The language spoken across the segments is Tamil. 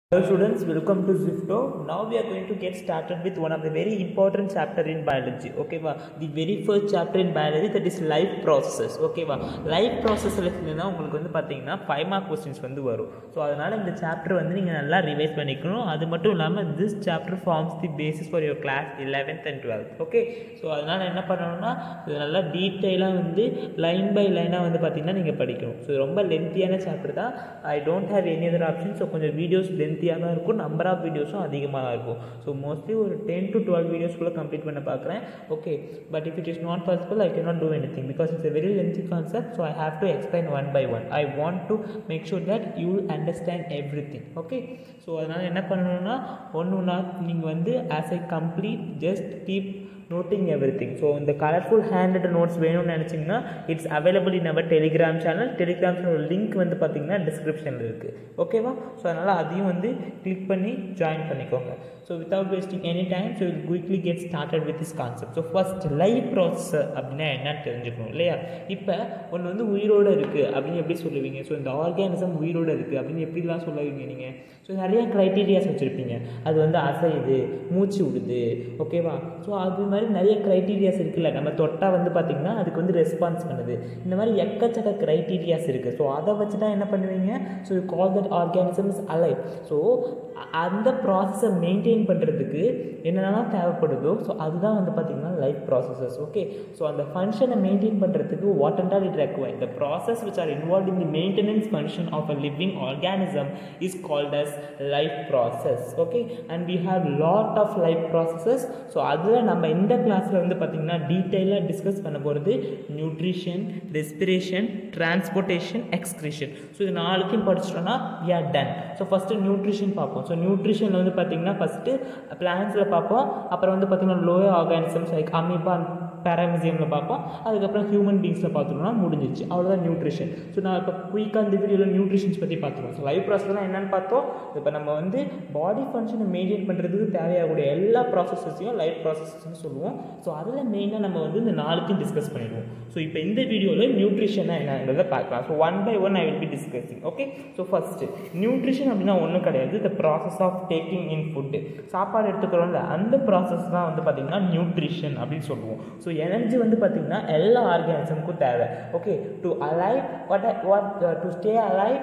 Hello students, welcome to Zifto. Now we are going to get started with one of the very important chapter in biology. Okay, va? The very first chapter in biology that is life processes. Okay, va? Life processes என்னன்னா உங்களுக்கு வந்து பார்த்தீங்கன்னா ஃபைவ் மார்க் கொஸ்டின்ஸ் வந்து வரும் ஸோ அதனால் இந்த சாப்டர் வந்து நீங்கள் நல்லா ரிவைஸ் பண்ணிக்கணும் அது மட்டும் இல்லாமல் this chapter forms the basis for your class eleventh and twelfth okay so அதனால் என்ன பண்ணணும்னா இது நல்லா டீட்டெயிலாக வந்து லைன் பை லைனாக வந்து பார்த்தீங்கன்னா நீங்கள் படிக்கணும் ஸோ ரொம்ப லென்த்தியான சாப்டர் தான் I don't have any other option so கொஞ்சம் வீடியோஸ் லென்த்தியாக தான் இருக்கும் நம்பர் ஆஃப் வீடியோஸும் அதிகமாக தான் இருக்கும் ஸோ மோஸ்ட்லி ஒரு டென் டு டுவெல் வீடியோஸ்க்குள்ளே கம்ப்ளீட் பண்ண பார்க்குறேன் okay but if it is not possible I cannot do anything because it's a very lengthy concept so I have to explain one by one I want to make sure that you will understand everything okay so அதனால் என்ன பண்ணணும்னா ஒன்று ஒன்றா நீங்கள் வந்து as I complete just keep noting everything so இந்த கலர்ஃபுல் ஹேண்டட் நோட்ஸ் வேணும்னு நினச்சிங்கன்னா it's available in our Telegram channel Telegram channel link வந்து பார்த்தீங்கன்னா டிஸ்கிரிப்ஷனில் இருக்குது ஓகேவா ஸோ அதனால் அதையும் வந்து கிளிக் பண்ணி ஜாயின் பண்ணிக்கோங்க so without wasting any time so will quickly get started with this concept so first life process அப்படின்னா என்னன்னு தெரிஞ்சுக்கணும் இல்லையா இப்போ ஒன்று வந்து உயிரோடு இருக்குது அப்படின்னு எப்படி சொல்லுவீங்க ஸோ இந்த ஆர்கானிசம் உயிரோடு இருக்குது அப்படின்னு எப்படிலாம் சொல்லுவீங்க நீங்கள் ஸோ நிறைய க்ரைட்டீரியாஸ் வச்சுருப்பீங்க அது வந்து அசையுது மூச்சு விடுது ஓகேவா ஸோ அது மாதிரி நிறைய க்ரைட்டீரியாஸ் இருக்குல்ல நம்ம தொட்டால் வந்து பார்த்திங்கன்னா அதுக்கு வந்து ரெஸ்பான்ஸ் பண்ணுது இந்த மாதிரி எக்கச்சக்க க்ரைட்டீரியாஸ் இருக்குது ஸோ அதை வச்சு தான் என்ன பண்ணுவீங்க so you call that organism is alive so அந்த ப்ராசஸை மெயின்டைன் பண்ணுறதுக்கு என்னென்னலாம் தேவைப்படுதோ ஸோ அதுதான் வந்து பார்த்திங்கன்னா லைஃப் ப்ராசஸஸ் ஓகே ஸோ அந்த ஃபங்க்ஷனை மெயின்டைன் பண்ணுறதுக்கு what and all it require இந்த process which are involve in the maintenance function of a living organism is called as life process okay and we have lot of life processes so அதில் நம்ம இந்த கிளாஸில் வந்து பார்த்திங்கன்னா டீட்டெயிலாக டிஸ்கஸ் பண்ண போகிறது nutrition respiration transportation excretion so இது நாலுத்தையும் படிச்சிட்டோன்னா we are done so first nutrition பார்ப்போம் ஸோ நியூட்ரிஷனில் வந்து பார்த்திங்கன்னா ஃபஸ்ட்டு பிளான்ஸில் பார்ப்போம் அப்புறம் வந்து பார்த்திங்கன்னா லோயர் ஆர்கானிசம்ஸ் லைக் அமீபா பேராமிசியமில் பார்ப்போம் அதுக்கப்புறம் ஹியூமன் பீங்ஸில் பார்த்துட்டோம்னா முடிஞ்சிச்சு அவ்வளோதான் நியூட்ரிஷன் ஸோ நான் இப்போ குயிக்காக இந்த வீடியோவில் நியூட்ரிஷன்ஸ் பற்றி பார்த்துருவோம் ஸோ லைஃப் ப்ராசஸ்லாம் என்னென்னு பார்த்தோம் இப்போ நம்ம வந்து பாடி ஃபங்க்ஷனை மெயின்டைன் பண்ணுறதுக்கு தேவையாகக்கூடிய எல்லா ப்ராசஸஸையும் லைஃப் ப்ராசஸஸ்னு சொல்லுவோம் ஸோ அதில் மெயினாக நம்ம வந்து இந்த நாலுத்தையும் டிஸ்கஸ் பண்ணிடுவோம் ஸோ இப்போ இந்த வீடியோவில் நியூட்ரிஷனா என்னன்றதை பார்க்கலாம் so one by one I will be discussing okay so first nutrition அப்படின்னா ஒன்றும் கிடையாது the process of taking in food சாப்பாடு எடுத்துக்கிறோம்ல அந்த ப்ராசஸ் தான் வந்து பார்த்திங்கன்னா நியூட்ரிஷன் அப்படின்னு சொல்லுவோம் ஸோ எனர்ஜி வந்து பார்த்திங்கன்னா எல்லா ஆர்கானிசமுக்கும் தேவை okay to alive what what to stay alive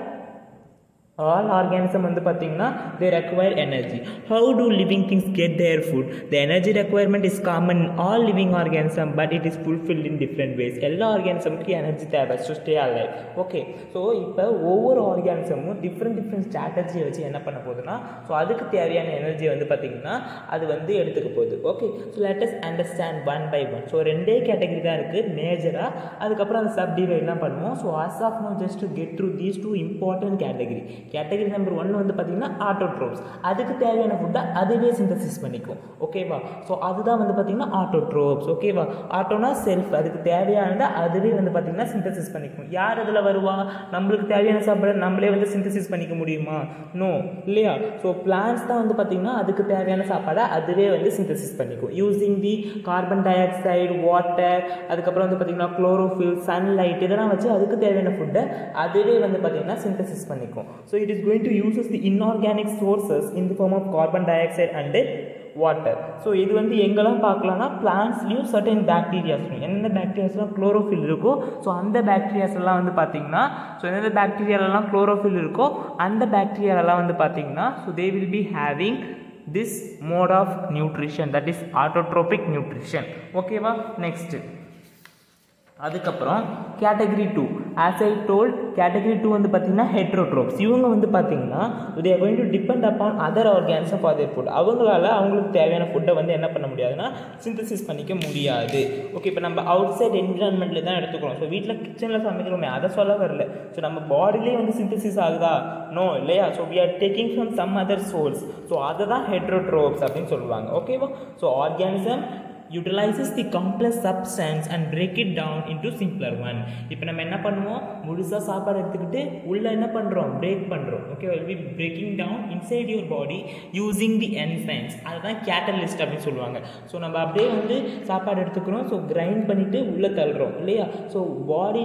all organism வந்து பார்த்தீங்கன்னா they require energy how to living things get their food the energy requirement is common all living organism but it is fulfilled in different ways எல்லா ஆர்கானிசமுக்கு எனர்ஜி தேவை to stay alive okay so இப்போ ஒவ்வொரு ஆர்கானிசமும் டிஃப்ரெண்ட் டிஃப்ரெண்ட் ஸ்ட்ராட்டஜியை வச்சு என்ன பண்ண போகுதுன்னா ஸோ அதுக்கு தேவையான எனர்ஜி வந்து பார்த்திங்கன்னா அது வந்து எடுத்துக்க போகுது okay so let us understand one by one so ரெண்டே கேட்டகரி தான் இருக்குது மேஜராக அதுக்கப்புறம் அந்த சப் டிவைட்லாம் பண்ணுவோம் so as of now just to get through these two important category category number one வந்து பார்த்தீங்கன்னா ஆட்டோட்ரோப்ஸ் அதுக்கு தேவையான ஃபுட்டை அதுவே சிந்தசிஸ் பண்ணிக்கும் ஓகேவா ஸோ அதுதான் வந்து பார்த்தீங்கன்னா ஆட்டோட்ரோப்ஸ் ஓகேவா ஆட்டோனா செல்ஃப் அதுக்கு தேவையானதை அதுவே வந்து பார்த்தீங்கன்னா சிந்தசிஸ் பண்ணிக்கும் யார் அதில் வருவா நம்மளுக்கு தேவையான சாப்பாடு நம்மளே வந்து சிந்தசிஸ் பண்ணிக்க முடியுமா நோ இல்லையா ஸோ பிளான்ஸ் தான் வந்து பார்த்தீங்கன்னா அதுக்கு தேவையான சாப்பாடை அதுவே வந்து சிந்தசிஸ் பண்ணிக்கும் using the carbon dioxide water அதுக்கப்புறம் வந்து பார்த்தீங்கன்னா குளோரோஃபில் சன்லைட் இதெல்லாம் வச்சு அதுக்கு தேவையான ஃபுட்டை அதுவே வந்து பார்த்தீங்கன்னா சிந்தசிஸ் பண்ணிக்கும் so it is going to uses the inorganic sources in the form of carbon dioxide and water so இது வந்து எங்கெல்லாம் பார்க்கலாம்னா பிளான்ஸ்லையும் சர்டன் பேக்டீரியாஸ்லையும் எந்தெந்த பேக்டீரியாஸ்லாம் குளோரோஃபில் இருக்கோ ஸோ அந்த பேக்டீரியாஸ் எல்லாம் வந்து பார்த்தீங்கன்னா ஸோ எந்தெந்த பேக்டீரியாலெல்லாம் குளோரோஃபில் இருக்கோ அந்த பேக்டீரியாலெல்லாம் வந்து பார்த்தீங்கன்னா so they will be having this mode of nutrition that is autotrophic nutrition ஓகேவா நெக்ஸ்ட்டு அதுக்கப்புறம் category two as I told category two வந்து பார்த்தீங்கன்னா ஹெட்ரோட்ரோப்ஸ் இவங்க வந்து பார்த்தீங்கன்னா they are going to depend upon other organism for their food அவங்களால அவங்களுக்கு தேவையான ஃபுட்டை வந்து என்ன பண்ண முடியாதுன்னா சிந்தசிஸ் பண்ணிக்க முடியாது ஓகே இப்போ நம்ம அவுட் சைட் என்விரான்மெண்ட்டில் தான் எடுத்துக்கிறோம் ஸோ வீட்டில் கிச்சனில் சமைக்கிறோமே அதை சொல்ல வரல ஸோ நம்ம பாடிலே வந்து சிந்தசிஸ் ஆகுதா நோ இல்லையா so we are taking from some other source so அதை தான் ஹெட்ரோட்ரோப்ஸ் அப்படின்னு சொல்லுவாங்க ஓகேவா so organism utilizes the complex substance and break it down into simpler one இப்போ நம்ம என்ன பண்ணுவோம் முழுசாக சாப்பாடு எடுத்துக்கிட்டு உள்ளே என்ன பண்ணுறோம் பிரேக் பண்ணுறோம் okay will be breaking down inside your body using the enzymes அதுதான் கேட்டலிஸ்ட் அப்படின்னு சொல்லுவாங்க ஸோ நம்ம அப்படியே வந்து சாப்பாடு எடுத்துக்கிறோம் ஸோ கிரைண்ட் பண்ணிவிட்டு உள்ளே தள்ளுறோம் இல்லையா ஸோ பாடியில்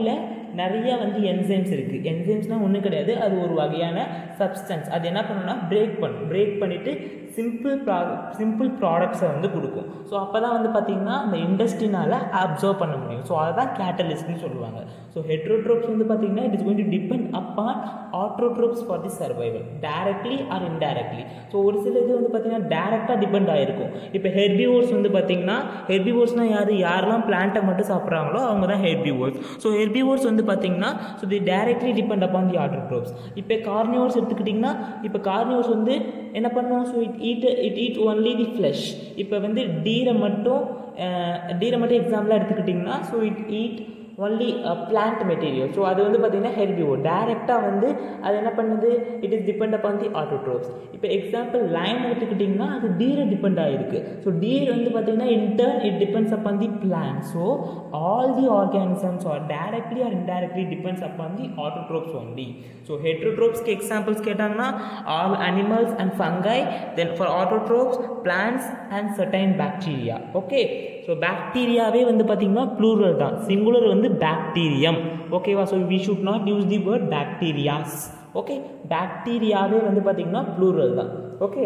நிறைய வந்து என்சைம்ஸ் இருக்குது என்சைம்ஸ்னால் ஒன்றும் கிடையாது அது ஒரு வகையான சப்ஸ்டன்ஸ் அது என்ன பண்ணுன்னா பிரேக் பண்ணும் பிரேக் பண்ணிவிட்டு சிம்பிள் ப்ரா சிம்பிள் ப்ராடக்ட்ஸை வந்து கொடுக்கும் ஸோ அப்போ தான் வந்து பார்த்திங்கன்னா அந்த இண்டஸ்ட்ரினால் அப்சர்வ் பண்ண முடியும் ஸோ அதை தான் கேட்டலிஸ்ட்னு சொல்லுவாங்க ஸோ ஹெட்ரோட்ரோப்ஸ் வந்து பார்த்திங்கன்னா it is going to depend upon autotrophs for the survival directly or indirectly so ஒரு சில இது வந்து பார்த்திங்கன்னா டேரெக்டாக டிபெண்ட் ஆகிருக்கும் இப்போ ஹெர்பிவோர்ஸ் வந்து பார்த்திங்கன்னா ஹெர்பிவோர்ஸ்னால் யார் யாரெல்லாம் பிளான்ட்டை மட்டும் சாப்பிட்றாங்களோ அவங்க தான் ஹெர்பிவோர்ஸ் ஸோ ஹெர்பிவோர்ஸ் வந்து பார்த்திங்கன்னா so the directly depend upon the autotrophs இப்போ கார்னியோர்ஸ் எடுத்துக்கிட்டிங்கன்னா இப்போ கார்னியோர்ஸ் வந்து என்ன பண்ணுவோம் so it eat it eat only the flesh இப்போ வந்து டீரை மட்டும் டீரை மட்டும் எக்ஸாம்பிளாக எடுத்துக்கிட்டிங்கன்னா so it eat only plant material so அது வந்து பார்த்திங்கன்னா ஹெர்பிவோ டேரெக்டாக வந்து அது என்ன பண்ணுது it is depend upon the autotrophs இப்போ எக்ஸாம்பிள் லைன் எடுத்துக்கிட்டிங்கன்னா அது டீரை டிபெண்ட் ஆகிருக்கு ஸோ டீர் வந்து பார்த்திங்கன்னா intern it depends upon the plant so all the organisms are directly or indirectly depends upon the autotrophs only so ஹெட்ரோட்ரோப்ஸ்க்கு எக்ஸாம்பிள்ஸ் கேட்டாங்கன்னா all animals and fungi then for autotrophs plants and certain bacteria okay so பாக்டீரியாவே வந்து பார்த்திங்கன்னா ப்ளூரல் தான் சிங்குலர் வந்து பாக்டீரியம் ஓகேவா so we should not use the word bacterias okay பாக்டீரியாவே வந்து பார்த்திங்கன்னா ப்ளூரல் தான் ஓகே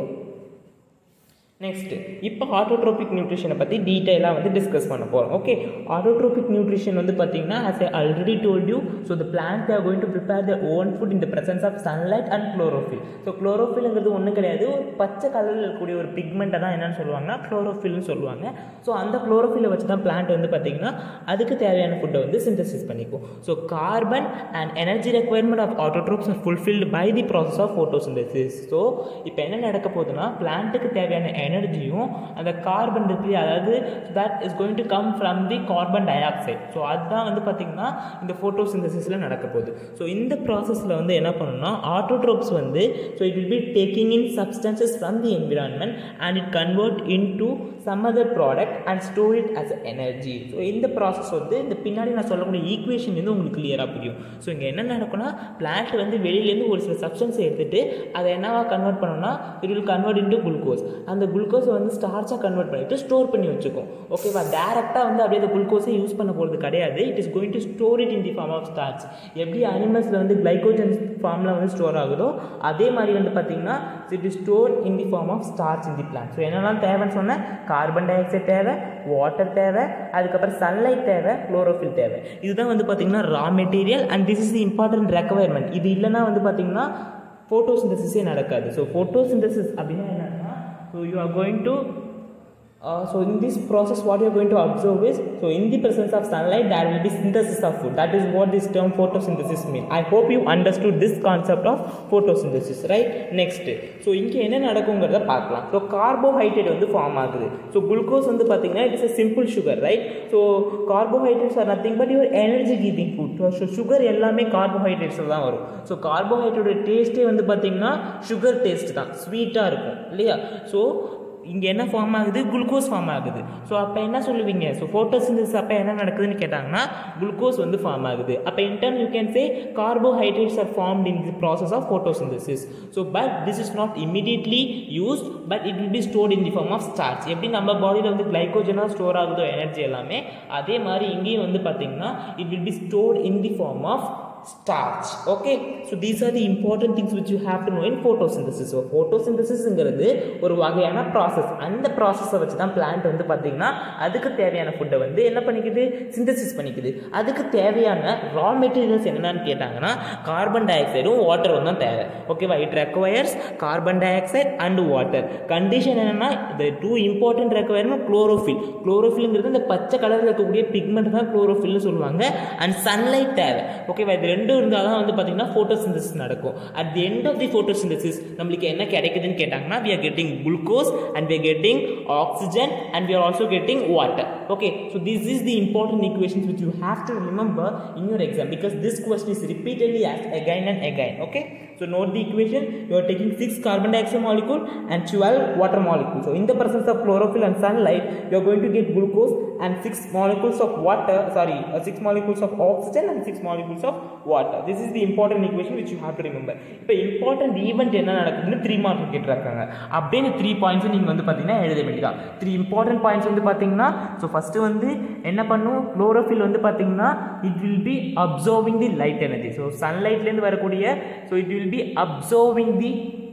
நெக்ஸ்ட்டு இப்போ ஆட்டோட்ரோபிக் நியூட்ரிஷனை பற்றி டீட்டெயிலாக வந்து டிஸ்கஸ் பண்ண போகிறோம் ஓகே ஆட்டோட்ரோபிக் நியூட்ரிஷன் வந்து பார்த்தீங்கன்னா as I already told you so the plant are going to prepare the own food in the presence of sunlight and chlorophyll so குளோரோஃபில்ங்கிறது ஒன்றும் கிடையாது ஒரு பச்சை கலரில் இருக்கக்கூடிய ஒரு பிக்மெண்ட்டை தான் என்னென்னு சொல்லுவாங்கன்னா குளோரோஃபில்னு சொல்லுவாங்க ஸோ அந்த குளோரோஃபிலை வச்சு தான் பிளான்ட் வந்து பார்த்திங்கன்னா அதுக்கு தேவையான ஃபுட்டை வந்து சிந்தசிஸ் பண்ணிக்கும் so carbon and energy requirement of autotrophs are fulfilled by the process of photosynthesis so இப்போ என்ன நடக்க போகுதுன்னா பிளான்ட்டுக்கு தேவையான எனர்ஜியும் அந்த கார்பன் இருக்கு அதாவது that is going to come from the carbon dioxide so அதுதான் வந்து பார்த்திங்கன்னா இந்த ஃபோட்டோசிந்தசிஸில் நடக்க போகுது ஸோ இந்த ப்ராசஸில் வந்து என்ன பண்ணணும்னா ஆட்டோட்ரோப்ஸ் வந்து so it will be taking in substances from the environment and it convert into some other product and store it as energy so இந்த ப்ராசஸ் வந்து இந்த பின்னாடி நான் சொல்லக்கூடிய ஈக்குவேஷன் வந்து உங்களுக்கு கிளியராக புரியும் ஸோ இங்கே என்ன நடக்கும்னா பிளான்ட் வந்து வெளியிலேருந்து ஒரு சில சப்ஸ்டன்ஸை எடுத்துகிட்டு அதை என்னவா கன்வெர்ட் பண்ணோம்னா it will convert into glucose அந்த குளுக்கோஸை வந்து ஸ்டார்ச்சாக கன்வெர்ட் பண்ணிவிட்டு ஸ்டோர் பண்ணி வச்சுக்கும் ஓகேவா டேரெக்டாக வந்து அப்படியே அந்த குளுக்கோஸை யூஸ் பண்ண போகிறது கிடையாது it is going to store it in the form of starch எப்படி அனிமல்ஸில் வந்து கிளைகோஜன் ஃபார்மில் வந்து ஸ்டோர் ஆகுதோ அதே மாதிரி வந்து பார்த்திங்கன்னா it is store in the form of starch in the plant so என்னெல்லாம் தேவைன்னு சொன்னேன் கார்பன் டை ஆக்சைடு தேவை வாட்டர் தேவை அதுக்கப்புறம் சன்லைட் தேவை குளோரோஃபில் தேவை இதுதான் வந்து பார்த்திங்கன்னா raw material and this is the important requirement இது இல்லைனா வந்து பார்த்திங்கன்னா ஃபோட்டோசிந்தசிஸே நடக்காது ஸோ ஃபோட்டோசிந்தசிஸ் அப்படின்னா என்னன்னா so you are going to Uh, so in this process what you are going to observe is so in the presence of sunlight there will be synthesis of food that is what this term photosynthesis mean i hope you understood this concept of photosynthesis right next so இங்கே என்ன நடக்குங்கிறத பார்க்கலாம் ஸோ கார்போஹைட்ரேட் வந்து ஃபார்ம் ஆகுது ஸோ குளுக்கோஸ் வந்து பார்த்தீங்கன்னா it's a simple sugar right so carbohydrates are nothing but your energy giving food so sugar எல்லாமே கார்போஹைட்ரேட்ஸில் தான் வரும் ஸோ கார்போஹைட்ரேட்டோட டேஸ்ட்டே வந்து பார்த்தீங்கன்னா சுகர் டேஸ்ட் தான் ஸ்வீட்டாக இருக்கும் இல்லையா ஸோ இங்கே என்ன ஃபார்ம் ஆகுது குளுக்கோஸ் ஃபார்ம் ஆகுது ஸோ அப்போ என்ன சொல்லுவீங்க ஸோ ஃபோட்டோசிந்தசிஸ் அப்போ என்ன நடக்குதுன்னு கேட்டாங்கன்னா குளுக்கோஸ் வந்து ஃபார்ம் ஆகுது அப்போ in turn you can say carbohydrates are formed in the process of photosynthesis so but this is not immediately used but it will be stored in the form of starch எப்படி நம்ம பாடியில் வந்து கிளைகோஜனாக ஸ்டோர் ஆகுதோ எனர்ஜி எல்லாமே அதே மாதிரி இங்கேயும் வந்து பார்த்தீங்கன்னா it will be stored in the form of starch okay so these are the important things which you have to know in photosynthesis so photosynthesisங்கிறது ஒரு வகையான ப்ராசஸ் அந்த ப்ராசஸை வச்சு தான் பிளான்ட் வந்து பார்த்தீங்கன்னா அதுக்கு தேவையான ஃபுட்டை வந்து என்ன பண்ணிக்குது சிந்தசிஸ் பண்ணிக்குது அதுக்கு தேவையான ரா மெட்டீரியல்ஸ் என்னென்னு கேட்டாங்கன்னா கார்பன் டை ஆக்சைடும் வாட்டரும் தான் தேவை ஓகேவா it requires carbon dioxide and water condition என்னென்னா இந்த டூ இம்பார்ட்டன்ட் ரெக்வயர்மெண்ட் குளோரோஃபில் குளோரோஃபில்ங்கிறது இந்த பச்சை கலரில் இருக்கக்கூடிய பிக்மெண்ட் தான் குளோரோஃபில்னு சொல்லுவாங்க அண்ட் சன்லைட் தேவை ஓகேவா இது ரெண்டும் இருந்தால் தான் வந்து பார்த்தீங்கன்னா ஃபோட்டோசிந்தசிஸ் நடக்கும் at the end of the photosynthesis நம்மளுக்கு என்ன கிடைக்குதுன்னு கேட்டாங்கன்னா we are getting glucose and we are getting oxygen and we are also getting water okay so this is the important equations which you have to remember in your exam because this question is repeatedly asked again and again okay So note the equation. You are taking 6 carbon dioxide molecule and 12 water molecules. So in the presence of chlorophyll and sunlight, you are going to get glucose and 6 molecules of water, sorry, uh, 6 molecules of oxygen and 6 molecules of water. This is the important equation which you have to remember. இப்போ important event என்ன நடக்குதுன்னு த்ரீ மார்க் கேட்டிருக்காங்க அப்படின்னு த்ரீ பாயிண்ட்ஸ் நீங்கள் வந்து பார்த்தீங்கன்னா எழுத வேண்டியதான் த்ரீ இம்பார்ட்டன்ட் பாயிண்ட்ஸ் வந்து பார்த்தீங்கன்னா ஸோ ஃபஸ்ட்டு வந்து என்ன பண்ணும் குளோரோஃபில் வந்து பார்த்தீங்கன்னா it will be absorbing the light energy so சன்லைட்லேருந்து வரக்கூடிய so it will be absorbing the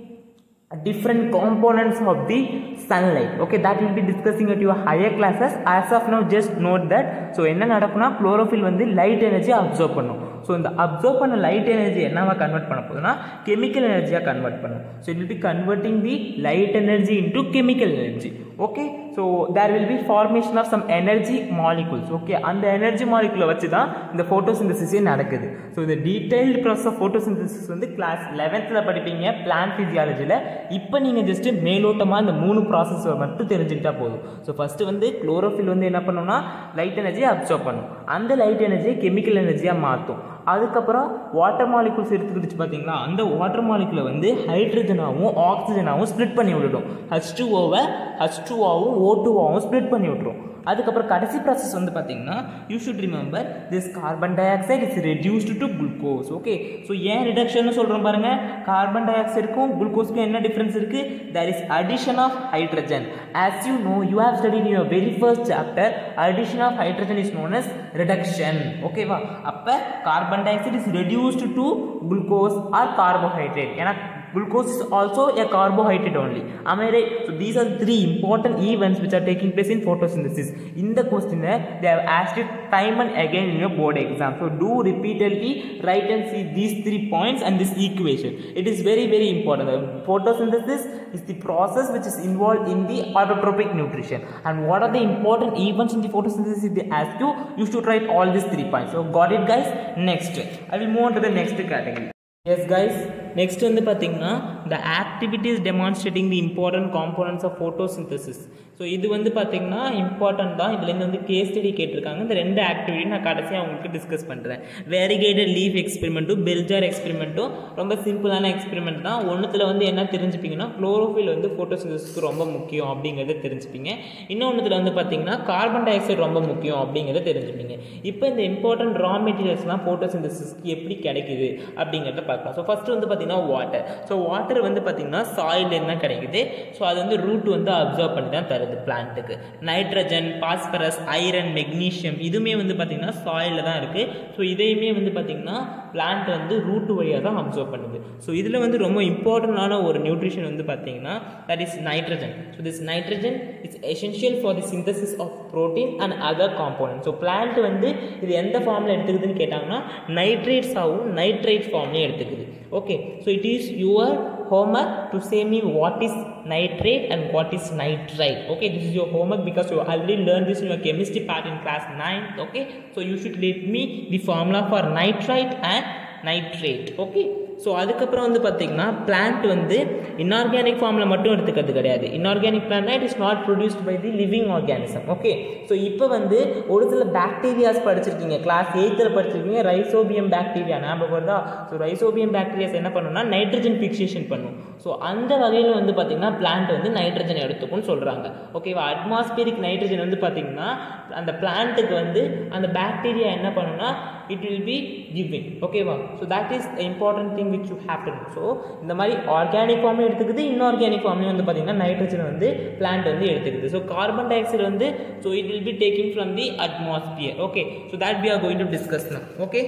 different components of the sunlight okay that will be discussing at your higher classes as of now just note that so என்ன நடக்கும்னா chlorophyll வந்து லைட் எனர்ஜி அப்சர்வ் பண்ணும் ஸோ இந்த அப்சர்வ் பண்ண லைட் எனர்ஜி என்னவா கன்வெர்ட் பண்ண போகுதுன்னா கெமிக்கல் எனர்ஜியாக கன்வெர்ட் பண்ணும் so it will be converting the light energy into chemical energy okay so there will be formation of some energy molecules okay அந்த எனர்ஜி மாலிகுலை வச்சு தான் இந்த ஃபோட்டோசிந்தசிஸே நடக்குது ஸோ இந்த டீடைல்டு ப்ராசஸ் ஆஃப் ஃபோட்டோசிந்தசிஸ் வந்து கிளாஸ் லெவன்த்தில் படிப்பீங்க பிளான் ஃபிசியாலஜியில் இப்போ நீங்கள் ஜஸ்ட்டு மேலோட்டமாக இந்த மூணு ப்ராசஸ் மட்டும் தெரிஞ்சுக்கிட்டா போதும் ஸோ ஃபஸ்ட்டு வந்து குளோரோஃபில் வந்து என்ன பண்ணும்னா லைட் எனர்ஜியை அப்சர்வ் பண்ணும் அந்த லைட் எனர்ஜியை கெமிக்கல் எனர்ஜியாக மாற்றும் அதுக்கப்புறம் வாட்டர் மாலிகுல்ஸ் எடுத்துக்கிட்டு பார்த்தீங்களா அந்த வாட்டர் மாலிகுலை வந்து ஹைட்ரஜனாகவும் ஆக்சிஜனாகவும் ஸ்ப்ளிட் பண்ணி விட்டுடும் ஹச் டூ ஓவை ஹச் டூவாகவும் ஓ டூவாகவும் ஸ்ப்ளிட் பண்ணி விட்டுரும் அதுக்கப்புறம் கடைசி ப்ராசஸ் வந்து பார்த்தீங்கன்னா you should remember this carbon dioxide is reduced to glucose okay so ஏன் ரிடக்ஷன் சொல்கிறோம் பாருங்கள் கார்பன் டை ஆக்சைடுக்கும் குளுக்கோஸ்க்கும் என்ன டிஃப்ரென்ஸ் இருக்குது there is addition of hydrogen as you know you have study your very first chapter addition of hydrogen is known as reduction ஓகேவா அப்போ carbon dioxide is reduced to glucose or carbohydrate ஏன்னா glucose is also a carbohydrate only am i right so these are three important events which are taking place in photosynthesis in the questionnaire they have asked it time and again in your board exam so do repeatedly write and see these three points and this equation it is very very important The photosynthesis is the process which is involved in the autotrophic nutrition and what are the important events in the photosynthesis if they ask you you should write all these three points so got it guys next i will move on to the next category yes guys next வந்து பார்த்தீங்கன்னா the activities demonstrating the important components of photosynthesis so இது வந்து பார்த்தீங்கன்னா இம்பார்ட்டன்ட் தான் இதுலேருந்து வந்து கேஸ் ஸ்டடி கேட்டிருக்காங்க இந்த ரெண்டு ஆக்டிவிட்டி நான் கடைசியாக உங்களுக்கு டிஸ்கஸ் பண்ணுறேன் வேரிகேட்டட் லீஃப் எக்ஸ்பெரிமெண்ட்டும் பெல்ஜார் எக்ஸ்பெரிமெண்ட்டும் ரொம்ப சிம்பிளான எக்ஸ்பெரிமெண்ட் தான் ஒன்றுத்தில் வந்து என்ன தெரிஞ்சுப்பீங்கன்னா குளோரோஃபில் வந்து ஃபோட்டோசிந்தசிஸ்க்கு ரொம்ப முக்கியம் அப்படிங்கிறத தெரிஞ்சுப்பீங்க இன்னொன்றுத்தில் வந்து பார்த்தீங்கன்னா கார்பன் டை ஆக்சைடு ரொம்ப முக்கியம் அப்படிங்கிறத தெரிஞ்சுப்பீங்க இப்போ இந்த இம்பார்ட்டன்ட் ரா மெட்டீரியல்ஸ்லாம் ஃபோட்டோசிந்தசிஸ்க்கு எப்படி கிடைக்குது அப்படிங்கிறத பார்க்கலாம் ஸோ ஃபஸ்ட்டு வந்து பார்த்தீங்கன்னா வாட்டர் ஸோ வாட்டர் வந்து பார்த்தீங்கன்னா சாயிலேருந்து தான் கிடைக்குது ஸோ அது வந்து ரூட் வந்து அப்சர்வ் பண்ணி தான் தருது பிளான்ட்டுக்கு நைட்ரஜன் பாஸ்பரஸ் ஐரன் மெக்னீஷியம் இதுவுமே வந்து பார்த்தீங்கன்னா சாயிலில் தான் இருக்குது ஸோ இதையுமே வந்து பார்த்தீங்கன்னா பிளான்ட் வந்து ரூட் வழியாக தான் அப்சர்வ் பண்ணுது ஸோ இதில் வந்து ரொம்ப இம்பார்ட்டண்டான ஒரு நியூட்ரிஷன் வந்து பார்த்தீங்கன்னா that is nitrogen so this nitrogen is essential for the synthesis of protein and other component so plant வந்து இது எந்த ஃபார்மில் எடுத்துக்குதுன்னு கேட்டாங்கன்னா நைட்ரேட்ஸாகவும் நைட்ரேட் ஃபார்ம்லேயும் எடுத்துக்குது okay so it is your homework to say me what is nitrate and what is nitrite okay this is your homework because you already learned this in your chemistry part in class 9 okay so you should let me the formula for nitrite and nitrate okay so அதுக்கப்புறம் வந்து பார்த்தீங்கன்னா பிளான்ட் வந்து இன்ஆர்கானிக் ஃபார்மில் மட்டும் எடுத்துக்கிறது கிடையாது இன்ஆர்கானிக் பிளான்ட்னா it is not produced by the living organism okay so இப்போ வந்து ஒரு சில பாக்டீரியாஸ் படிச்சிருக்கீங்க கிளாஸ் எயித்தில் படிச்சிருக்கீங்க ரைசோபியம் பாக்டீரியா ஞாபகம் வருதா ஸோ ரைசோபியம் பாக்டீரியாஸ் என்ன பண்ணுன்னா நைட்ரஜன் ஃபிக்சேஷன் பண்ணும் ஸோ அந்த வகையில் வந்து பார்த்தீங்கன்னா பிளான்ட் வந்து நைட்ரஜன் எடுத்துக்கும்னு சொல்கிறாங்க ஓகேவா அட்மாஸ்பியரிக் நைட்ரஜன் வந்து பார்த்தீங்கன்னா அந்த பிளான்ட்டுக்கு வந்து அந்த பாக்டீரியா என்ன பண்ணுன்னா இட் வில் பி கிவிங் ஓகேவா so that is important thing which you have to so இந்த மாதிரி ஆர்கானிக் ஃபார்ம்லையும் எடுத்துக்குது இன்ஆர்கானிக் ஃபார்ம்லையும் வந்து பார்த்தீங்கன்னா நைட்ரஜன் வந்து பிளான்ட் வந்து எடுத்துக்குது ஸோ கார்பன் டை ஆக்சைடு வந்து so it will be taking from the atmosphere okay so that we are going to discuss நம் ஓகே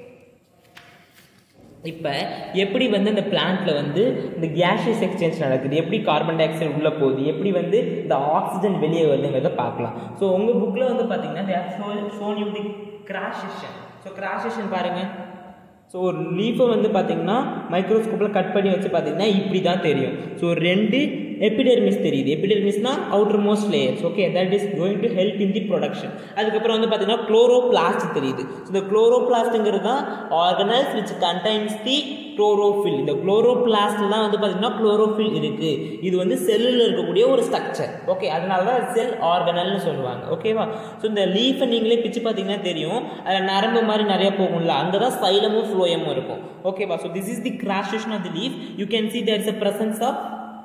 இப்போ எப்படி வந்து இந்த பிளான்ட்டில் வந்து இந்த கேஷியஸ் எக்ஸ்சேஞ்ச் நடக்குது எப்படி கார்பன் டை ஆக்சைடு உள்ளே போகுது எப்படி வந்து இந்த ஆக்சிஜன் வெளியே வருதுங்கிறத பார்க்கலாம் ஸோ உங்கள் புக்கில் வந்து பார்த்தீங்கன்னா there show shown you the cross section so cross section பாருங்கள் ஸோ ஒரு லீஃபை வந்து பார்த்தீங்கன்னா மைக்ரோஸ்கோப்பில் கட் பண்ணி வச்சு பார்த்தீங்கன்னா இப்படி தான் தெரியும் ஸோ ரெண்டு எபிடெர்மிஸ் தெரியுது எபிடெர்மிஸ்னா outer most layers okay that is going to help in the production அதுக்கப்புறம் வந்து பார்த்தீங்கன்னா குளோரோபிளாஸ்ட் தெரியுது ஸோ இந்த குளோரோபிளாஸ்ட்ங்கிறது தான் organelles which contains the chlorophyll இந்த குளோரோபிளாஸ்ட்ல தான் வந்து பார்த்தீங்கன்னா குளோரோஃபில் இருக்குது இது வந்து செல்லில் இருக்கக்கூடிய ஒரு ஸ்ட்ரக்சர் ஓகே அதனால தான் செல் ஆர்கனல்னு சொல்லுவாங்க ஓகேவா ஸோ இந்த லீஃபை நீங்களே பிச்சு பார்த்தீங்கன்னா தெரியும் அதில் நரம்பு மாதிரி நிறைய போகும்ல அங்கே தான் சைலமும் ஃப்ளோயமும் இருக்கும் ஓகேவா so this is the cross section of the leaf you can see there is a presence of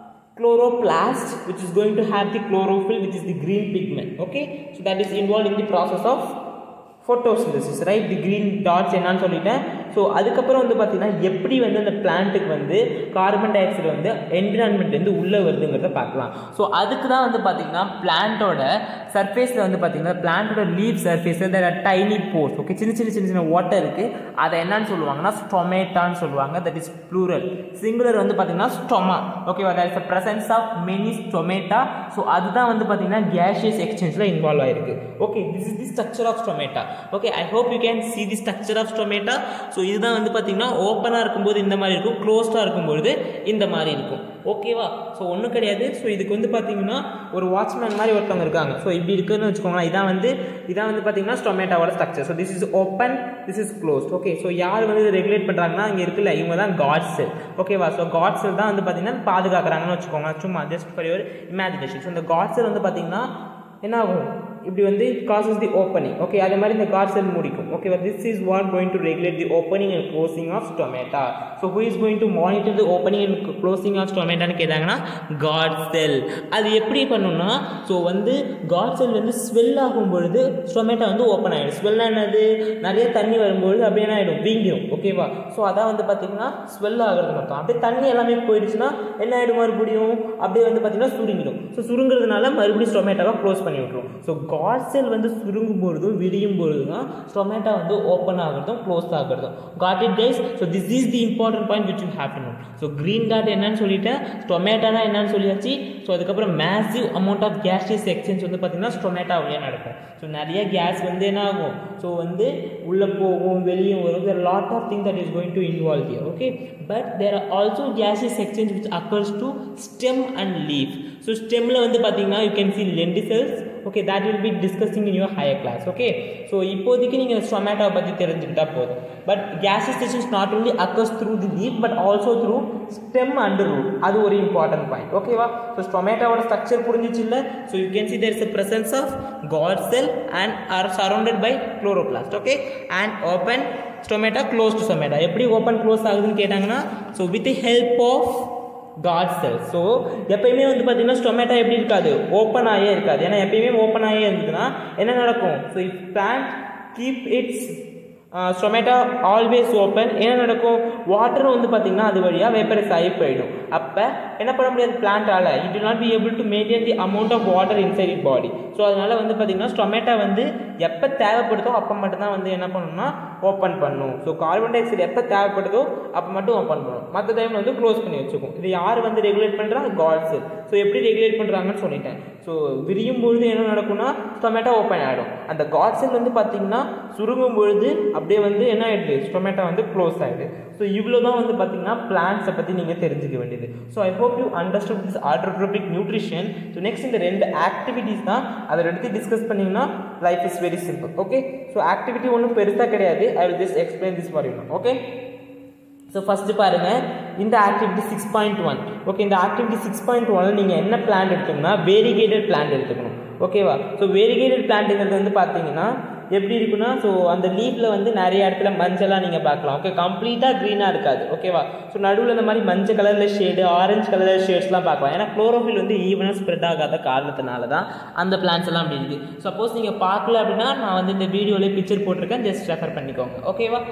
chloroplast which is going to have the chlorophyll which is the green pigment okay so that is involved in the process of photosynthesis right the green dots என்னன்னு சொல்லிட்டேன் ஸோ அதுக்கப்புறம் வந்து பார்த்தீங்கன்னா எப்படி வந்து அந்த பிளான்ட்டுக்கு வந்து கார்பன் டை ஆக்சைடு வந்து என்விரான்மெண்ட்லேருந்து உள்ளே வருதுங்கிறத பார்க்கலாம் ஸோ அதுக்கு தான் வந்து பார்த்தீங்கன்னா பிளான்ட்டோட சர்ஃபேஸில் வந்து பார்த்தீங்கன்னா பிளான்ட்டோட லீவ் சர்ஃபேஸில் தேர் டைனி போர்ஸ் ஓகே சின்ன சின்ன சின்ன சின்ன வாட்டர் இருக்குது அதை என்னன்னு சொல்லுவாங்கன்னா ஸ்டொமேட்டான்னு சொல்லுவாங்க தட் இஸ் ப்ளூரல் சிங்குலர் வந்து பார்த்தீங்கன்னா ஸ்டொமா ஓகேவா that is a presence of many stomata so அதுதான் வந்து பார்த்தீங்கன்னா கேஷியஸ் எக்ஸ்சேஞ்சில் இன்வால்வ் ஆயிருக்கு okay this is the structure of stomata okay I hope you can see the structure of stomata so இதுதான் வந்து பார்த்தீங்கன்னா ஓப்பனாக இருக்கும்போது இந்த மாதிரி இருக்கும் க்ளோஸ்டாக இருக்கும்பொழுது இந்த மாதிரி இருக்கும் ஓகேவா ஸோ ஒன்றும் கிடையாது ஸோ இதுக்கு வந்து பார்த்தீங்கன்னா ஒரு வாட்ச்மேன் மாதிரி ஒருத்தவங்க இருக்காங்க ஸோ இப்படி இருக்குன்னு வச்சுக்கோங்களேன் இதான் வந்து இதான் வந்து பார்த்தீங்கன்னா ஸ்டொமேட்டோட structure so this is open this is closed okay so யார் வந்து இதை ரெகுலேட் பண்ணுறாங்கன்னா இங்கே இருக்குல்ல இவங்க தான் காட் செல் ஓகேவா ஸோ காட் செல் தான் வந்து பார்த்தீங்கன்னா பாதுகாக்கிறாங்கன்னு வச்சுக்கோங்க சும்மா just for your imagination so இந்த காட் செல் வந்து பார்த்தீங்கன்னா என்ன ஆகும் இப்படி வந்து காசஸ் தி ஓப்பனிங் ஓகே அதே மாதிரி இந்த காட் செல் முடிக்கும் ஓகேவா this is what going to regulate the opening and closing of stomata so who is going to monitor the opening and closing of ஸ்டொமேட்டான்னு கேட்டாங்கன்னா காட் செல் அது எப்படி பண்ணுன்னா ஸோ வந்து காட் செல் வந்து ஸ்வெல் ஆகும் பொழுது ஸ்டொமேட்டா வந்து ஓப்பன் ஆகிடும் ஸ்வெல் என்னது நிறைய தண்ணி வரும்பொழுது அப்படியே என்ன ஆகிடும் வீங்கிடும் ஓகேவா ஸோ அதான் வந்து பார்த்தீங்கன்னா ஸ்வெல் ஆகிறது மட்டும் அப்படியே தண்ணி எல்லாமே போயிடுச்சுன்னா என்ன ஆகிடும் மறுபடியும் அப்படியே வந்து பார்த்தீங்கன்னா சுருங்கிடும் ஸோ சுருங்குறதுனால மறுபடியும் ஸ்டொமேட்டாவை க்ளோஸ் பண்ணி விட்ரும் ஸோ காட் செல் வந்து சுருங்கும் பொழுதும் விரியும் பொழுதும் தான் ஸ்டொமேட்டா வந்து ஓப்பன் ஆகிறதும் க்ளோஸ் ஆகிறதும் got it guys so this is the important point which you have to know so green dot என்னன்னு சொல்லிட்டேன் ஸ்டொமேட்டானா என்னன்னு சொல்லியாச்சு ஸோ அதுக்கப்புறம் massive amount of gaseous exchange வந்து பார்த்தீங்கன்னா ஸ்டொமேட்டா வழியாக நடக்கும் ஸோ நிறைய கேஸ் வந்து என்ன ஆகும் ஸோ வந்து உள்ளே போகும் வெளியே வரும் there are lot of things that is going to involve here okay but there are also gaseous exchange which occurs to stem and leaf so stemல வந்து பார்த்தீங்கன்னா you can see lenticels okay that will be discussing in your higher class okay so இப்போதைக்கு நீங்கள் ஸ்டொமேட்டோவை பற்றி தெரிஞ்சுக்கிட்டா போதும் but gaseous exchange not only occurs through the leaf but also through stem and root அது ஒரு important point ஓகேவா ஸோ ஸ்டொமேட்டோவோட ஸ்ட்ரக்சர் புரிஞ்சிச்சு இல்லை so you can see there is a presence of god cell and are surrounded by chloroplast okay and open stomata close to stomata எப்படி ஓப்பன் க்ளோஸ் ஆகுதுன்னு கேட்டாங்கன்னா so with the help of guard cell so எப்பயுமே வந்து பார்த்தீங்கன்னா ஸ்டொமேட்டா எப்படி இருக்காது ஓப்பன் ஆகியே இருக்காது ஏன்னா எப்பயுமே ஓப்பன் ஆகியே இருந்ததுன்னா என்ன நடக்கும் so if plant keep its stomata always open என்ன நடக்கும் வாட்டரும் வந்து பார்த்தீங்கன்னா அது வழியாக வேப்பரைஸ் ஆகி போயிடும் அப்போ என்ன பண்ண முடியாது பிளான்ட்டால் it will not be able to maintain the amount of water inside it body so அதனால் வந்து பார்த்தீங்கன்னா ஸ்டொமேட்டோ வந்து எப்போ தேவைப்படுதோ அப்போ மட்டும்தான் வந்து என்ன பண்ணணும்னா ஓப்பன் பண்ணும் ஸோ கார்பன் டை ஆக்சைடு எப்போ தேவைப்படுதோ அப்போ மட்டும் ஓப்பன் பண்ணும் மற்ற டைமில் வந்து க்ளோஸ் பண்ணி வச்சுக்கும் இது யார் வந்து ரெகுலேட் பண்ணுறா காட்ஸு ஸோ எப்படி ரெகுலேட் பண்ணுறாங்கன்னு சொல்லிட்டேன் ஸோ விரியும் பொழுது என்ன நடக்கும்னா ஸ்டொமேட்டோ ஓப்பன் ஆகிடும் அந்த காட்ஸில் வந்து பார்த்தீங்கன்னா சுருங்கும் பொழுது அப்படியே வந்து என்ன ஆகிடுது ஸ்டொமேட்டோ வந்து க்ளோஸ் ஆகிடுது ஸோ இவ்வளோ தான் வந்து பார்த்தீங்கன்னா பிளான்ஸை பற்றி நீங்கள் தெரிஞ்சுக்க வேண்டியது so I hope you understood this autotrophic nutrition so next இந்த ரெண்டு ஆக்டிவிட்டீஸ் தான் அதை எடுத்து டிஸ்கஸ் பண்ணிங்கன்னா life is very simple okay so activity ஒன்றும் பெருசாக கிடையாது I will just explain this for you okay so first பாருங்கள் இந்த activity six point one okay இந்த ஆக்டிவிட்டி சிக்ஸ் பாயிண்ட் ஒனில் நீங்கள் என்ன பிளான் எடுத்துக்கணும்னா வேரிகேட்டட் பிளான் எடுத்துக்கணும் ஓகேவா ஸோ வேரிகேட்டட் பிளான்ட்டுங்கிறது வந்து பார்த்தீங்கன்னா எப்படி இருக்குன்னா ஸோ அந்த லீஃபில் வந்து நிறைய இடத்துல மஞ்சளாக நீங்கள் பார்க்கலாம் ஓகே கம்ப்ளீட்டாக க்ரீனாக இருக்காது ஓகேவா ஸோ நடுவில் இந்த மாதிரி மஞ்சள் கலரில் ஷேடு ஆரஞ்சு கலரில் ஷேட்ஸ்லாம் பார்க்கலாம் ஏன்னா குளோரோஃபில் வந்து ஈவனாக ஸ்ப்ரெட் ஆகாத காரணத்தினால தான் அந்த பிளான்ஸ் எல்லாம் அப்படி இருக்குது சப்போஸ் நீங்கள் பார்க்கல அப்படின்னா நான் வந்து இந்த வீடியோலேயே பிக்சர் போட்டிருக்கேன் ஜஸ்ட் ரெஃபர் பண்ணிக்கோங்க ஓகேவா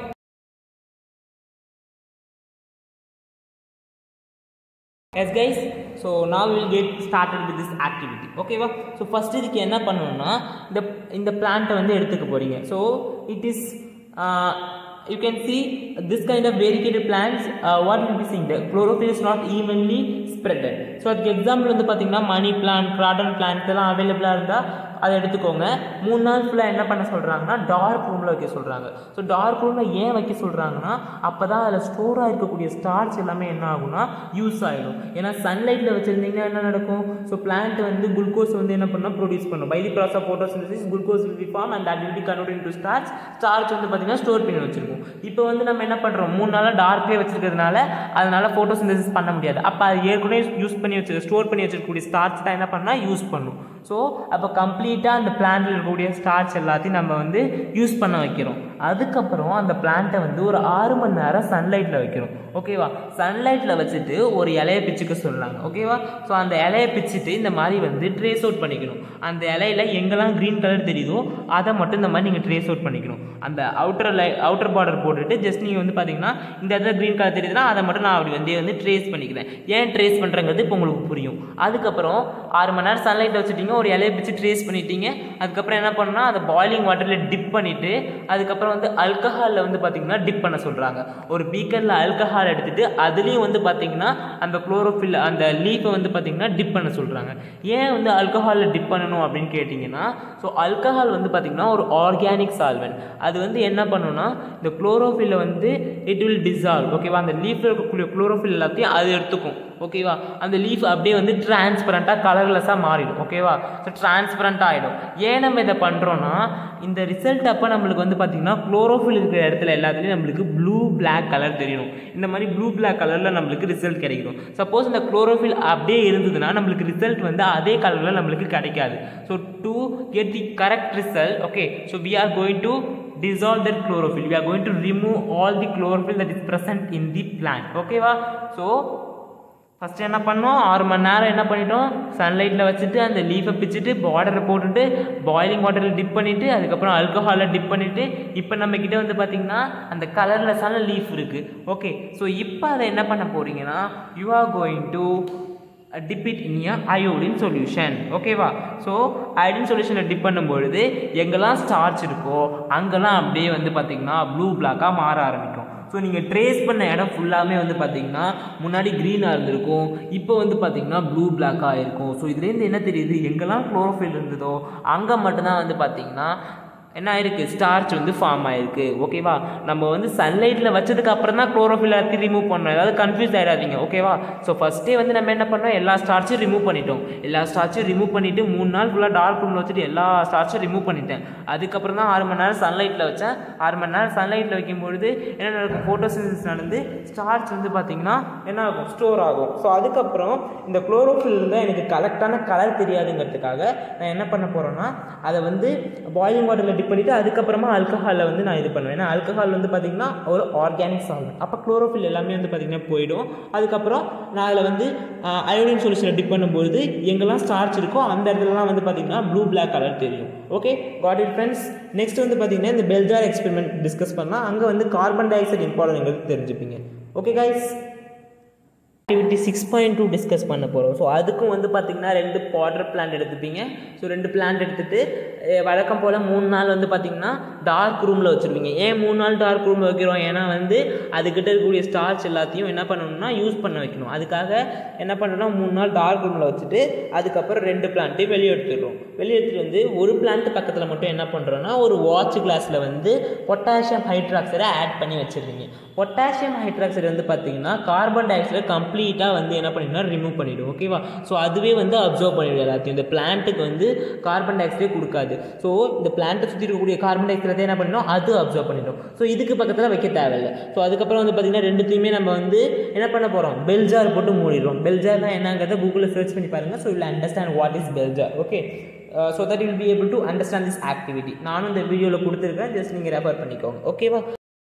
எஸ் கைஸ் ஸோ நான் will get started with this activity ஓகேவா ஸோ ஃபஸ்ட் இதுக்கு என்ன பண்ணணும்னா இந்த இந்த பிளான்ட்டை வந்து எடுத்துக்க போகிறீங்க so it is you can see this kind of variegated plants what will be seeing the chlorophyll is not evenly spreaded so அதுக்கு எக்ஸாம்பிள் வந்து பார்த்தீங்கன்னா மணி பிளான்ட் க்ராடன் பிளான்ட் எல்லாம் அவைலபிளாக இருந்தால் அதை எடுத்துக்கோங்க மூணு நாள் ஃபுல்லாக என்ன பண்ண சொல்கிறாங்கன்னா டார்க் ரூமில் வைக்க சொல்கிறாங்க ஸோ டார்க் ரூமில் ஏன் வைக்க சொல்கிறாங்கன்னா அப்போ தான் அதில் ஸ்டோராக இருக்கக்கூடிய ஸ்டார்ச் எல்லாமே என்ன ஆகும்னா யூஸ் ஆகிடும் ஏன்னா சன்லைட்டில் வச்சுருந்தீங்கன்னா என்ன நடக்கும் ஸோ பிளான்ட் வந்து குளுக்கோஸ் வந்து என்ன பண்ணால் ப்ரொடியூஸ் பண்ணும் by the process of photosynthesis glucose will be form and that will be convert into starch starch வந்து பார்த்தீங்கன்னா ஸ்டோர் பண்ணி வச்சிருக்கும் இப்போ வந்து நம்ம என்ன பண்ணுறோம் மூணு நாளாக டார்க்லேயே வச்சிருக்கிறதுனால அதனால ஃபோட்டோசிந்தசிஸ் பண்ண முடியாது அப்போ அது ஏற்கனவே யூஸ் பண்ணி வச்சிருக்க ஸ்டோர் பண்ணி வச்சிருக்கக்கூடிய ஸ்டார்ச் தான் என்ன பண்ணால் யூஸ் பண்ணும் ஸோ அப்போ கம்ப்ளீட்டாக அந்த பிளான்ட்டில் இருக்கக்கூடிய ஸ்டார்ச் எல்லாத்தையும் நம்ம வந்து யூஸ் பண்ண வைக்கிறோம் அதுக்கப்புறம் அந்த பிளான்ட்டை வந்து ஒரு ஆறு மணி நேரம் சன்லைட்டில் வைக்கிறோம் ஓகேவா சன்லைட்டில் வச்சுட்டு ஒரு இலையை பிச்சுக்க சொல்கிறாங்க ஓகேவா ஸோ அந்த இலையை பிச்சுட்டு இந்த மாதிரி வந்து ட்ரேஸ் அவுட் பண்ணிக்கணும் அந்த இலையில எங்கெல்லாம் க்ரீன் கலர் தெரியுதோ அதை மட்டும் இந்த மாதிரி நீங்கள் ட்ரேஸ் அவுட் பண்ணிக்கணும் அந்த அவுட்டர் லை அவுட்டர் பார்டர் போட்டுட்டு ஜஸ்ட் நீங்கள் வந்து பார்த்தீங்கன்னா இந்த இடத்துல க்ரீன் கலர் தெரியுதுன்னா அதை மட்டும் நான் அப்படி வந்து வந்து ட்ரேஸ் பண்ணிக்கிறேன் ஏன் ட்ரேஸ் பண்ணுறங்கிறது இப்போ உங்களுக்கு புரியும் அதுக்கப்புறம் ஆறு மணி நேரம் சன்லைட்டில் வச்சுட்டீங்க ஒரு இலையை பிச்சு ட்ரேஸ் பண்ணிட்டீங்க அதுக்கப்புறம் என்ன பண்ணணும்னா அதை பாய்லிங் வாட்டரில் டிப் பண்ணிவிட்டு அதுக்கப்புறம் வந்து அல்கஹாலில் வந்து பார்த்தீங்கன்னா டிப் பண்ண சொல்கிறாங்க ஒரு பீக்கரில் அல்கஹால் எடுத்துகிட்டு அதுலேயும் வந்து பார்த்தீங்கன்னா அந்த குளோரோஃபில் அந்த லீஃபை வந்து பார்த்தீங்கன்னா டிப் பண்ண சொல்கிறாங்க ஏன் வந்து அல்கஹாலில் டிப் பண்ணணும் அப்படின்னு கேட்டிங்கன்னா ஸோ அல்கஹால் வந்து பார்த்தீங்கன்னா ஒரு ஆர்கானிக் சால்வெண்ட் அது வந்து என்ன பண்ணுன்னா இந்த குளோரோஃபில்ல வந்து இட் வில் டிசால்வ் ஓகேவா அந்த லீஃபில் இருக்கக்கூடிய குளோரோஃபில் எல்லாத்தையும் அது எடுத்துக்கும் ஓகேவா அந்த லீஃப் அப்படியே வந்து டிரான்ஸ்பரண்ட்டாக கலர்லெஸ்ஸாக மாறிடும் ஓகேவா ஸோ டிரான்ஸ்பரண்ட் ஆகிடும் ஏன் நம்ம இதை பண்ணுறோன்னா இந்த ரிசல்ட் அப்போ நம்மளுக்கு வந்து பார்த்திங்கன்னா குளோரோஃபில் இருக்கிற இடத்துல எல்லாத்துலேயும் நம்மளுக்கு ப்ளூ பிளாக் கலர் தெரியணும் இந்த மாதிரி ப்ளூ பிளாக் கலரில் நம்மளுக்கு ரிசல்ட் கிடைக்கும் சப்போஸ் இந்த குளோரோஃபில் அப்படியே இருந்ததுன்னா நம்மளுக்கு ரிசல்ட் வந்து அதே கலரில் நம்மளுக்கு கிடைக்காது so to get the correct result okay so we are going to dissolve that chlorophyll we are going to remove all the chlorophyll that is present in the plant ஓகேவா ஸோ ஃபஸ்ட்டு என்ன பண்ணோம் ஆறு மணி நேரம் என்ன பண்ணிட்டோம் சன்லைட்டில் வச்சுட்டு அந்த லீஃபை பிச்சுட்டு பார்டரை போட்டுட்டு பாயிலிங் வாட்டரில் டிப் பண்ணிவிட்டு அதுக்கப்புறம் அல்கஹாலில் டிப் பண்ணிவிட்டு இப்போ நம்மக்கிட்ட வந்து பார்த்திங்கன்னா அந்த கலர்லெஸ்ஸான லீஃப் இருக்குது ஓகே ஸோ இப்போ அதை என்ன பண்ண போகிறீங்கன்னா you are going to dip it in a iodine solution ஓகேவா ஸோ அயோடின் சொல்யூஷனில் டிப் பண்ணும்பொழுது எங்கெல்லாம் ஸ்டார்ச் இருக்கோ அங்கெல்லாம் அப்படியே வந்து பார்த்திங்கன்னா ப்ளூ பிளாக்காக மாற ஆரம்பிக்கும் ஸோ நீங்கள் ட்ரேஸ் பண்ண இடம் ஃபுல்லாமே வந்து பார்த்தீங்கன்னா முன்னாடி க்ரீனாக இருந்திருக்கும் இப்போ வந்து பார்த்தீங்கன்னா ப்ளூ பிளாக்காக இருக்கும் ஸோ இதுலேருந்து என்ன தெரியுது எங்கெல்லாம் குளோரோஃபில் இருந்ததோ அங்கே மட்டும்தான் வந்து பார்த்தீங்கன்னா என்ன ஆயிருக்கு ஸ்டார்ச் வந்து ஃபார்ம் ஆயிருக்கு ஓகேவா நம்ம வந்து சன்லைட்டில் வச்சதுக்கு அப்புறம் தான் குளோரோஃபில் எல்லாத்தையும் ரிமூவ் பண்ணோம் ஏதாவது கன்ஃபியூஸ் ஆயிடாதீங்க ஓகேவா ஸோ ஃபஸ்ட்டே வந்து நம்ம என்ன பண்ணோம் எல்லா ஸ்டார்ச்சும் ரிமூவ் பண்ணிட்டோம் எல்லா ஸ்டார்ச்சும் ரிமூவ் பண்ணிவிட்டு மூணு நாள் ஃபுல்லாக டார்க் ரூமில் வச்சுட்டு எல்லா ஸ்டார்ச்சும் ரிமூவ் பண்ணிட்டேன் அதுக்கப்புறம் தான் ஆறு மணி நேரம் சன்லைட்டில் வச்சேன் ஆறு மணி நேரம் சன்லைட்டில் வைக்கும்பொழுது என்ன நடக்கும் ஃபோட்டோசிந்தசிஸ் நடந்து ஸ்டார்ச் வந்து பார்த்திங்கன்னா என்ன ஆகும் ஸ்டோர் ஆகும் ஸோ அதுக்கப்புறம் இந்த குளோரோஃபில் இருந்தால் எனக்கு கரெக்டான கலர் தெரியாதுங்கிறதுக்காக நான் என்ன பண்ண போகிறேன்னா அதை வந்து பாயிலிங் வாட்டரில் டிப் பண்ணிவிட்டு அதுக்கப்புறமா அல்கஹாலில் வந்து நான் இது பண்ணுவேன் ஏன்னா அல்கஹால் வந்து பார்த்திங்கன்னா ஒரு ஆர்கானிக் சால்வெண்ட் அப்போ குளோரோஃபில் எல்லாமே வந்து பார்த்திங்கன்னா போயிடும் அதுக்கப்புறம் நான் அதில் வந்து அயோடின் சொல்யூஷனை டிப் பண்ணும்போது எங்கெல்லாம் ஸ்டார்ச் இருக்கோ அந்த இடத்துலலாம் வந்து பார்த்திங்கன்னா ப்ளூ பிளாக் கலர் தெரியும் okay got it friends next வந்து பார்த்திங்கன்னா இந்த பெல்ஜார் எக்ஸ்பெரிமெண்ட் டிஸ்கஸ் பண்ணால் அங்கே வந்து கார்பன் டை ஆக்சைடு இம்பார்ட்டன்ட் தெரிஞ்சுப்பீங்க okay guys activity six point two discuss பண்ண போகிறோம் ஸோ அதுக்கும் வந்து பார்த்திங்கன்னா ரெண்டு பார்டர் பிளான்ட் எடுத்துப்பீங்க ஸோ ரெண்டு பிளான்ட் எடுத்துகிட்டு வழக்கம் போல் மூணு நாள் வந்து பார்த்திங்கன்னா டார்க் ரூமில் வச்சுருவீங்க ஏன் மூணு நாள் டார்க் ரூமில் வைக்கிறோம் ஏன்னா வந்து அதுக்கிட்ட இருக்கக்கூடிய ஸ்டார்ச் எல்லாத்தையும் என்ன பண்ணணும்னா யூஸ் பண்ண வைக்கணும் அதுக்காக என்ன பண்ணணும்னா மூணு நாள் டார்க் ரூமில் வச்சுட்டு அதுக்கப்புறம் ரெண்டு பிளான்ட்டையும் வெளியே எடுத்துடுறோம் வெளியே எடுத்துகிட்டு வந்து ஒரு பிளான்ட் பக்கத்தில் மட்டும் என்ன பண்ணுறோன்னா ஒரு வாட்ச் கிளாஸில் வந்து பொட்டாசியம் ஹைட்ராக்சைடை ஆட் பண்ணி வச்சுருவீங்க பொட்டாசியம் ஹைட்ராக்சைடு வந்து பார்த்தீங்கன்னா கார்பன் டை ஆக்சைடை கம்ப்ளீட்டாக வந்து என்ன பண்ணிடும்னா ரிமூவ் பண்ணிவிடும் ஓகேவா ஸோ அதுவே வந்து அப்சர்வ் பண்ணிவிடும் எல்லாத்தையும் இந்த பிளான்ட்டுக்கு வந்து கார்பன் டை ஆக்சைடே கொடுக்காது ஸோ இந்த பிளான்ட்டை சுற்றி இருக்கக்கூடிய கார்பன் டை ஆக்சைடை என்ன பண்ணிடும் அது அப்சர்வ் பண்ணிடும் ஸோ இதுக்கு பக்கத்தில் வைக்க தேவையில்லை ஸோ அதுக்கப்புறம் வந்து பார்த்திங்கன்னா ரெண்டுத்தையுமே நம்ம வந்து என்ன பண்ண போகிறோம் பெல்ஜார் போட்டு மூடிடுறோம் பெல்ஜார்னா என்னங்கிறத கூகுளில் சர்ச் பண்ணி பாருங்கள் so will understand what is bell jar okay so that will be able to understand this activity நானும் இந்த வீடியோவில் கொடுத்துருக்கேன் ஜஸ்ட் நீங்கள் ரெஃபர் பண்ணிக்கோங்க ஓகேவா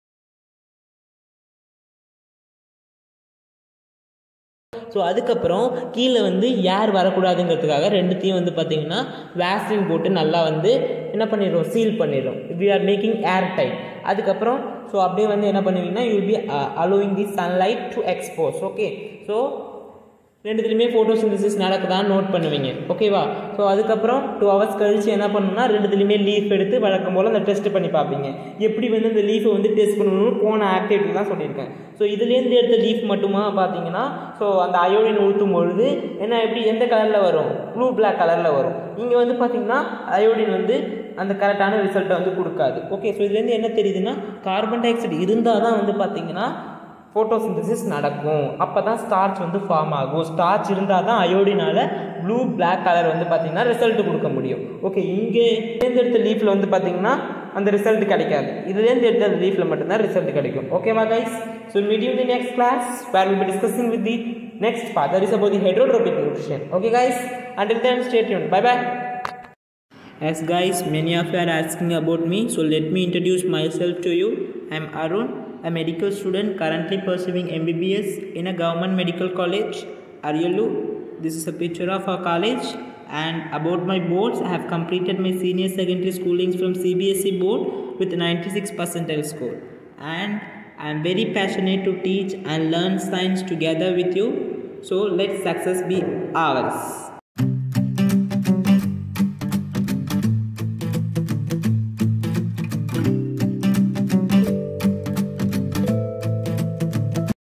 ஸோ அதுக்கப்புறம் கீழே வந்து ஏர் வரக்கூடாதுங்கிறதுக்காக ரெண்டுத்தையும் வந்து பார்த்திங்கன்னா வேக்சின் போட்டு நல்லா வந்து என்ன பண்ணிடுறோம் சீல் பண்ணிடுறோம் we are making air tight அதுக்கப்புறம் ஸோ அப்படியே வந்து என்ன பண்ணுவீங்கன்னா you be allowing the sunlight to expose okay so ரெண்டுத்துலையுமே ஃபோட்டோசிந்தசிஸ் நடக்குதான்னு நோட் பண்ணுவீங்க ஓகேவா ஸோ அதுக்கப்புறம் டூ ஹவர்ஸ் கழிச்சு என்ன பண்ணணும்னா ரெண்டுத்துலையுமே லீஃப் எடுத்து வழக்கம் போல் அந்த டெஸ்ட் பண்ணி பார்ப்பீங்க எப்படி வந்து இந்த லீஃபை வந்து டெஸ்ட் பண்ணணும்னு போன ஆக்டிவிட்டி தான் சொல்லியிருக்கேன் ஸோ இதுலேருந்து எடுத்த லீஃப் மட்டுமா பார்த்தீங்கன்னா ஸோ அந்த அயோடின் ஊற்றும் பொழுது என்ன எப்படி எந்த கலரில் வரும் ப்ளூ பிளாக் கலரில் வரும் இங்கே வந்து பார்த்தீங்கன்னா அயோடின் வந்து அந்த கரெக்டான ரிசல்ட்டை வந்து கொடுக்காது ஓகே ஸோ இதுலேருந்து என்ன தெரியுதுன்னா கார்பன் டை ஆக்சைடு இருந்தால் தான் வந்து பார்த்தீங்கன்னா ஃபோட்டோசிந்தசிஸ் நடக்கும் அப்போ தான் ஸ்டார்ச் வந்து ஃபார்ம் ஆகும் ஸ்டார்ச் இருந்தால் தான் அயோடினால் ப்ளூ பிளாக் கலர் வந்து பார்த்தீங்கன்னா ரிசல்ட் கொடுக்க முடியும் ஓகே இங்கே தேர்ந்தெடுத்த லீஃபில் வந்து பார்த்தீங்கன்னா அந்த ரிசல்ட் கிடைக்காது இதுலேருந்து எடுத்த அந்த லீஃபில் மட்டும்தான் ரிசல்ட் கிடைக்கும் ஓகேவா guys so meet you the next class where will be discussing with the next part that is about the heterotrophic nutrition okay guys until then stay tuned bye bye as guys many of you are asking about me so let me introduce myself to you i'm arun a medical student currently pursuing mbbs in a government medical college aryalur this is a picture of our college and about my boards i have completed my senior secondary schoolings from cbse board with 96 percentile score and i am very passionate to teach and learn science together with you so let success be ours